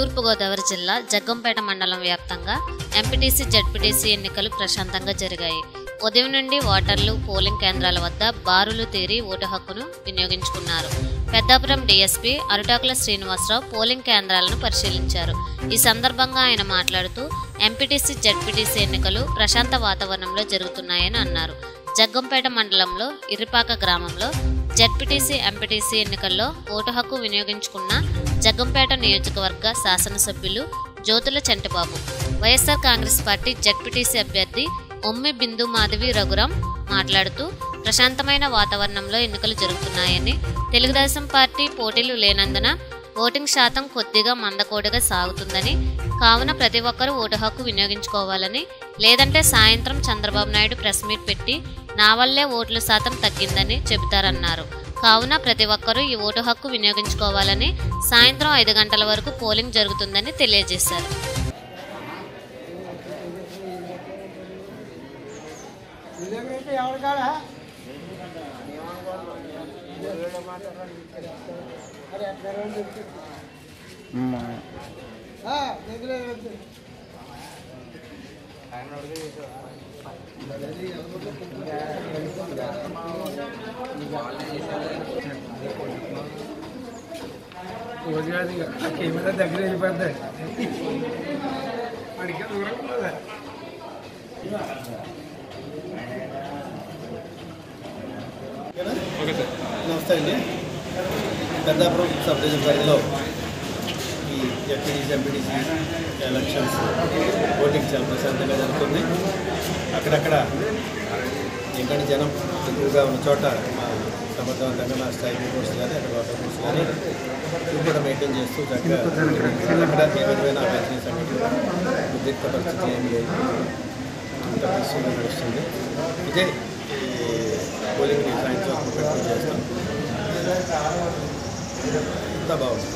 తూర్పుగోదావరి జిల్లా జగ్గంపేట మండలం వ్యాప్తంగా ఎంపీటీసీ జడ్పీటీసీ ఎన్నికలు ప్రశాంతంగా జరిగాయి ఉదయం నుండి ఓటర్లు పోలింగ్ కేంద్రాల వద్ద బారులు తీరి ఓటు హక్కును వినియోగించుకున్నారు పెద్దాపురం డీఎస్పీ అరుటాకుల శ్రీనివాసరావు పోలింగ్ కేంద్రాలను పరిశీలించారు ఈ సందర్భంగా ఆయన మాట్లాడుతూ ఎంపీటీసీ జడ్పీటీసీ ఎన్నికలు ప్రశాంత వాతావరణంలో జరుగుతున్నాయని అన్నారు జగ్గంపేట మండలంలో ఇర్రిపాక గ్రామంలో జడ్పీటీసీ ఎంపీటీసీ ఎన్నికల్లో ఓటు హక్కు వినియోగించుకున్న జగ్గంపేట నియోజకవర్గ శాసనసభ్యులు Jyothula Chantibabu YSR Congress party ZPTC అభ్యర్థి ఒమ్మి బిందు మాధవి రఘురాం మాట్లాడుతూ ప్రశాంతమైన వాతావరణంలో ఎన్నికలు జరుగుతున్నాయని తెలుగుదేశం పార్టీ పోటీలు లేనందున ఓటింగ్ శాతం కొద్దిగా మందకోడిగా సాగుతుందని కావున ప్రతి ఒక్కరూ ఓటు హక్కు వినియోగించుకోవాలని లేదంటే సాయంత్రం చంద్రబాబు నాయుడు ప్రెస్ మీట్ పెట్టి నా వల్లే ఓట్ల శాతం తగ్గిందని చెబుతారన్నారు కావున ప్రతి ఒక్కరూ ఈ ఓటు హక్కు వినియోగించుకోవాలని సాయంత్రం ఐదు గంటల వరకు పోలింగ్ జరుగుతుందని తెలియజేశారు ఇదేమైతే ఎవరి కాడా అరే అట్లా రండి. ఆ, దగ్గరే వద్దు. రోజు కాదు ఇక. ఆ కెమెరా దగ్గర వెళ్ళిపోద్ది అడిగే దూరం ఉన్నదా నమస్తే అండి పెద్దాపురం సబ్ డివిజన్ పరిధిలో ఈ జడ్పీటీసీ ఎంపీటీసీ ఎలక్షన్స్ ఓటింగ్ చాలా ప్రశాంతంగా జరుగుతుంది అక్కడక్కడ ఏంటంటే జనం ఎక్కువగా ఉన్న చోట మా సమర్థవంతంగా మా స్థాయి పోస్ట్ కానీ అక్కడ వాటర్ పోస్ట్ కానీ ఇవి కూడా మెయింటైన్ చేస్తూ చక్కగా అక్కడ ఏ విధమైన అభ్యర్థి సంఘటన ఉద్రిక్త పరిస్థితి ఏమి లేదు అంత పరిస్థితి నడుస్తుంది ఇదే ఈ పోలింగ్ సాయంత్రం కంట్రోల్ చేస్తాం ఇంత బాగుంది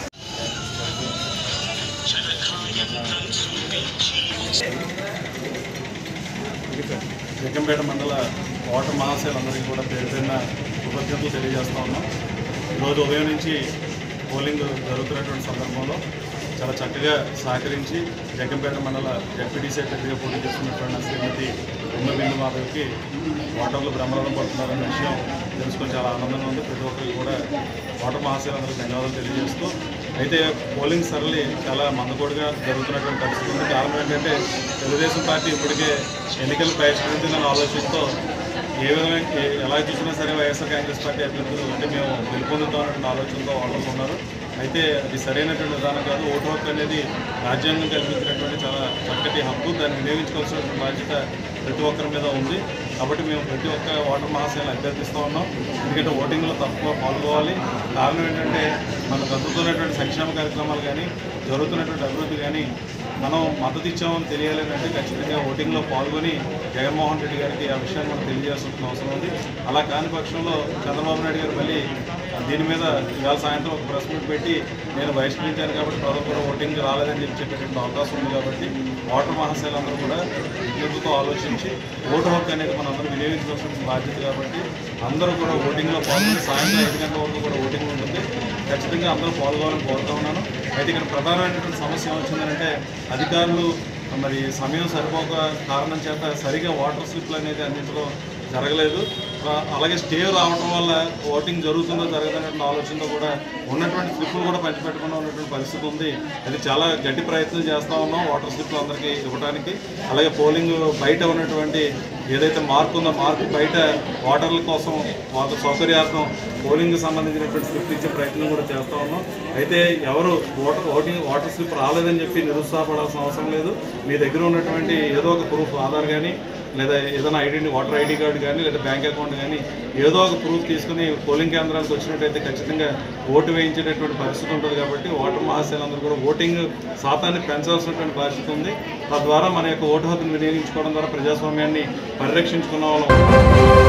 జగ్గంపేట మండల ఓటర్ మహాశయులందరికీ కూడా పేరు పేరున కృతజ్ఞతలు తెలియజేస్తా ఉన్నాం ఈరోజు ఉదయం నుంచి పోలింగ్ జరుగుతున్నటువంటి సందర్భంలో చాలా చక్కగా సహకరించి జగ్గంపేట మండల జడ్పీటీసీ అభ్యర్థిగా పోటీ చేస్తున్నటువంటి శ్రీమతి ఉమ్మ బిందు మాధవ్కి ఓటర్లు బ్రహ్మరథం పడుతున్నారన్న విషయం తెలుసుకొని చాలా ఆనందంగా ఉంది ప్రతి ఒక్కరికి కూడా ఓటర్ మహాశయులందరికీ ధన్యవాదాలు తెలియజేస్తూ అయితే పోలింగ్ సరళి చాలా మందకోడిగా జరుగుతున్నటువంటి పరిస్థితి ఉంది కారణం ఏంటంటే తెలుగుదేశం పార్టీ ఇప్పటికే ఎన్నికలు బహిష్కరించిందని ఆలోచనతో ఏ విధమైన ఏ- ఎలా చూసినా సరే వైఎస్ఆర్ కాంగ్రెస్ పార్టీ అభ్యర్థులు అంటే మేము గెలుపొందుతామన్న ఆలోచనతో వాళ్ళు ఉన్నారు అయితే అది సరైనటువంటి విధానం కాదు ఓటు హక్కు అనేది రాజ్యాంగం కల్పించినటువంటి చాలా చక్కటి హక్కు దాన్ని వినియోగించుకోవాల్సినటువంటి బాధ్యత ప్రతి ఒక్కరి మీద ఉంది కాబట్టి మేము ప్రతి ఒక్క ఓటర్ మహాశయాలు అభ్యర్థిస్తూ ఉన్నాం ఎందుకంటే ఓటింగ్లో తక్కువ పాల్గొవాలి కారణం ఏంటంటే మనకు అందుతున్నటువంటి సంక్షేమ కార్యక్రమాలు కానీ జరుగుతున్నటువంటి అభివృద్ధి కానీ మనం మద్దతు ఇచ్చామని తెలియాలి అంటే ఖచ్చితంగా ఓటింగ్లో పాల్గొని జగన్మోహన్ రెడ్డి గారికి ఆ విషయాన్ని మనం తెలియజేయాల్సిన అవసరం ఉంది అలా కాని పక్షంలో చంద్రబాబు నాయుడు గారు మళ్ళీ దీని మీద ఇవాళ సాయంత్రం ఒక ప్రెస్ మీట్ పెట్టి నేను బహిష్కరించాను కాబట్టి ప్రజలు కూడా ఓటింగ్ రాలేదని చెప్పి చెప్పేటువంటి అవకాశం ఉంది కాబట్టి ఓటర్ మహాశైలందరూ కూడా విజ్ఞతతో ఆలోచించి ఓటు హక్కు అనేది మనం అందరూ వినియోగించాల్సిన బాధ్యత కాబట్టి అందరూ కూడా ఓటింగ్లో పాల్గొని సాయంత్రం ఐదు గంటల వరకు కూడా ఓటింగ్ ఉంటుంది ఖచ్చితంగా అందరూ పాల్గొవాలని కోరుతా ఉన్నాను అయితే ఇక్కడ ప్రధానమైనటువంటి సమస్య ఏమొచ్చిందంటే అధికారులు మరి సమయం సరిపోక కారణం చేత సరిగా వాటర్ స్లిప్లు అనేది అందించడం జరగలేదు ఆ- అలాగే స్టే రావడం వల్ల ఓటింగ్ జరుగుతుందో జరగదనే ఆలోచనతో కూడా ఉన్నటువంటి స్లిప్లు కూడా పంచిపెట్టకుండా ఉన్నటువంటి పరిస్థితి ఉంది అది చాలా గట్టి ప్రయత్నం చేస్తూ ఉన్నాం వాటర్ స్లిప్లు అందరికీ ఇవ్వడానికి అలాగే పోలింగ్ బయట ఉన్నటువంటి ఏదైతే మార్క్ ఉందో మార్క్ బయట ఓటర్ల కోసం వాళ్ళ సౌకర్యార్థం పోలింగ్ సంబంధించినటువంటి స్లిప్ ఇచ్చే ప్రయత్నం కూడా చేస్తూ ఉన్నాం అయితే ఎవరు ఓటర్ ఓటింగ్ వాటర్ స్లిప్ రాలేదని చెప్పి నిరుత్సాహపడాల్సిన అవసరం లేదు మీ దగ్గర ఉన్నటువంటి ఏదో ఒక ప్రూఫ్ ఆధార్ కానీ లేదా ఏదైనా ఐడెంటి ఓటర్ ఐడి కార్డు కానీ లేదా బ్యాంక్ అకౌంట్ కానీ ఏదో ఒక ప్రూఫ్ తీసుకుని పోలింగ్ కేంద్రానికి వచ్చినట్టయితే ఖచ్చితంగా ఓటు వేయించేటటువంటి పరిస్థితి ఉంటుంది కాబట్టి ఓటర్ మహాశయులందరూ కూడా ఓటింగ్ శాతాన్ని పెంచాల్సినటువంటి బాధ్యత ఉంది తద్వారా మన యొక్క ఓటు హక్కును వినియోగించుకోవడం ద్వారా ప్రజాస్వామ్యాన్ని పరిరక్షించుకున్న వాళ్ళం